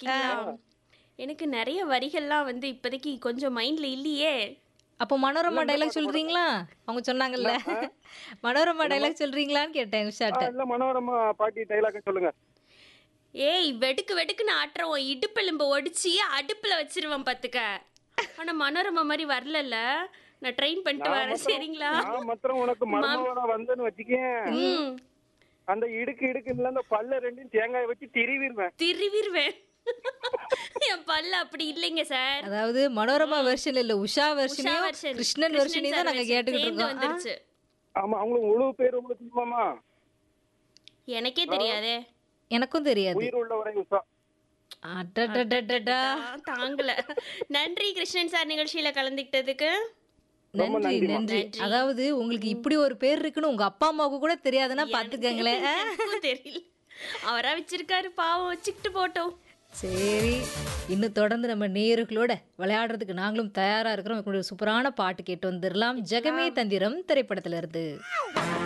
இருக்கீங்களா எனக்கு நிறைய வரிகள்லாம் வந்து இப்போதைக்கு கொஞ்சம் மைண்ட்ல இல்லையே அப்போ மனோரமா டைலாக் சொல்றீங்களா அவங்க சொன்னாங்கல்ல மனோரமா டைலாக் சொல்றீங்களான்னு கேட்டேன் உஷாட்ட இல்ல மனோரமா பாட்டி டைலாக் சொல்லுங்க ஏய் வெடுக்கு வெடுக்குன்னு ஆட்டுறோம் இடுப்பெலும்பு ஒடிச்சு அடுப்புல வச்சிருவேன் பாத்துக்க ஆனா மனோரமா மாதிரி வரலல்ல நான் ட்ரெயின் பண்ணிட்டு வரேன் சரிங்களா நான் மாத்திரம் உனக்கு மருமகளா வந்தேன்னு வச்சுக்கேன் ம் அந்த இடுக்கு இடுக்கு இல்ல அந்த பல்ல ரெண்டையும் தேங்காய் வச்சு திருவிடுவேன் திருவிருவேன் என் பல்ல அப்படி இல்லைங்க சார் அதாவது மனோரமா வெர்ஷன் இல்ல உஷா வெர்ஷனையும் version. கிருஷ்ணன் வெர்ஷனையும் தான் sir நாங்க version கேட்டுக்கிட்டு சேர்ந்து இருக்கோம் ஆ? வந்துருச்சு ஆமா அவங்களுக்கு உழவு பேர் உங்களுக்கு தெரியுமாமா எனக்கே தெரியாதே எனக்கும் தெரியாது உயிர் உள்ளவரை உஷா அடடடடடா. ஆ, தாங்கல நன்றி கிருஷ்ணன் சார் நிகழ்ச்சியில கலந்துக்கிட்டதுக்கு நன்றி நன்றி அதாவது உங்களுக்கு இப்படி ஒரு பேர் இருக்குன்னு உங்க அப்பா அம்மாவுக்கு கூட தெரியாதுன்னா பாத்துக்கங்களேன் ஆ? எனக்கும் தெரியல அவரா வச்சிருக்காரு பாவம் வச்சுக்கிட்டு போட்டோம் சரி இன்னும் தொடர்ந்து நம்ம நேயர்களோட விளையாடுறதுக்கு நாங்களும் தயாரா இருக்கிறோம் ஒரு சூப்பரான பாட்டு கேட்டு வந்துடலாம் ஜெகமே தந்திரம் திரைப்படத்துல இருந்து